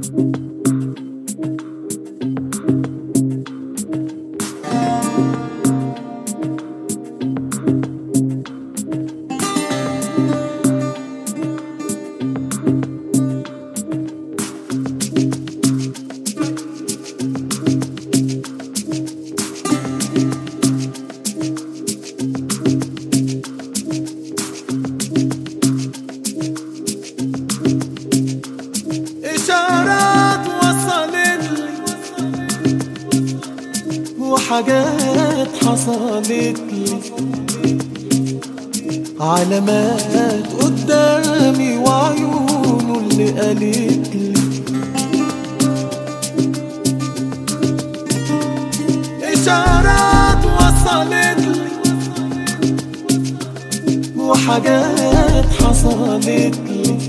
إشارات وصلت لي وحاجات حصلت لي علامات قدامي وعيونه اللي قالت لي إشارات وصلت لي وحاجات حصلت لي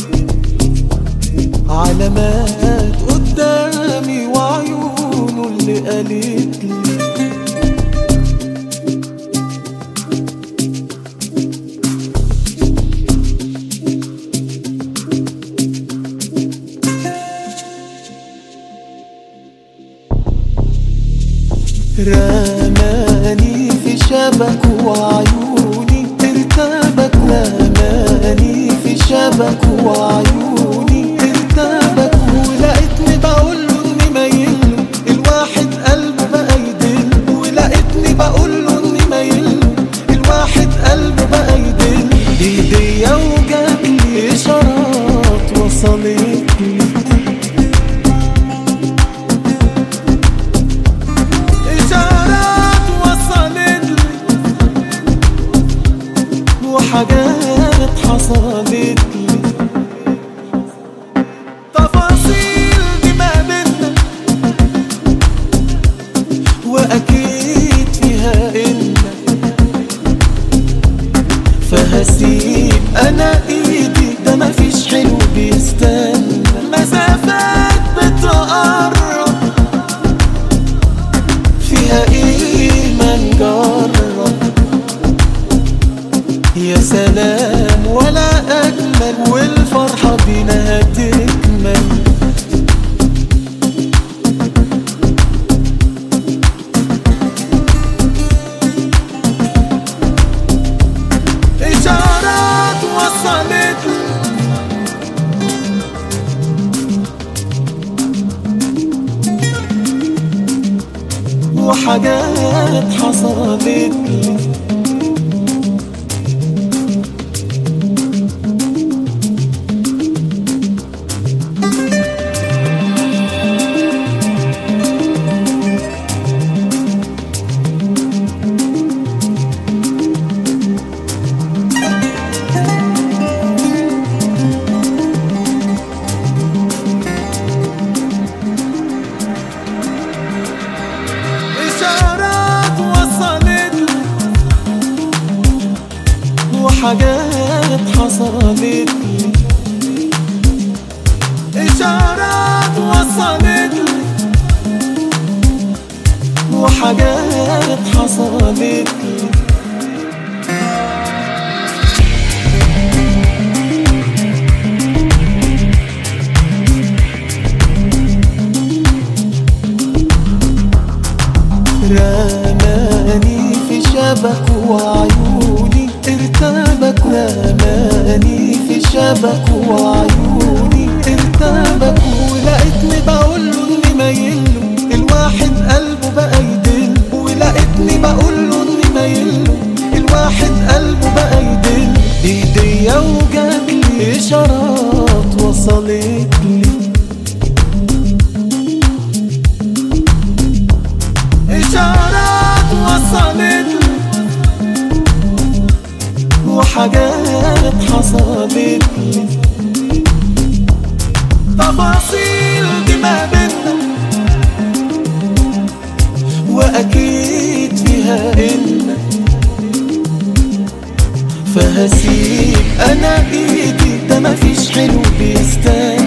علامات قدامي وعيونه اللي قالت لي رماني في شبك وعيوني ارتبك رماني في شبك وعيوني ارتبك ولقيتني بقوله اني مايله الواحد قلبه بقى يدل ولقيتني بقوله اني مايله الواحد قلبه بقى يدل بايديا وجاتلي اشارات وصلت لي إشارات وصلت لي وحاجات حصلت لي تفاصيل دي ما بينا وأكيد فيها إن فهسيب أنا إيدي ده مفيش حلو بيستنى مسافات بتقرب فيها ايه ما نجرب يا سلام ولا اجمل والفرحه بينا هتكمل اشارات وصلت لي وحاجات حصلت لي إشارات وصلت لي وحاجات حصلت لي إشارات وصلت لي وحاجات حصلت لي رماني في شبك وعيوني ارتبك رماني في شبك وعيوني ارتبك ولقيتني بقوله اني مايله الواحد قلبه بقى يدل ولقيتني بقوله اني مايله الواحد قلبه بقى يدل بايديا وجاتلي اشارات وصلت لي إشارات وصلت لي وحاجات حصلت لي تفاصيل دي ما بينا وأكيد فيها إن فهسيب أنا إيدي ده مفيش حلو بيستاهل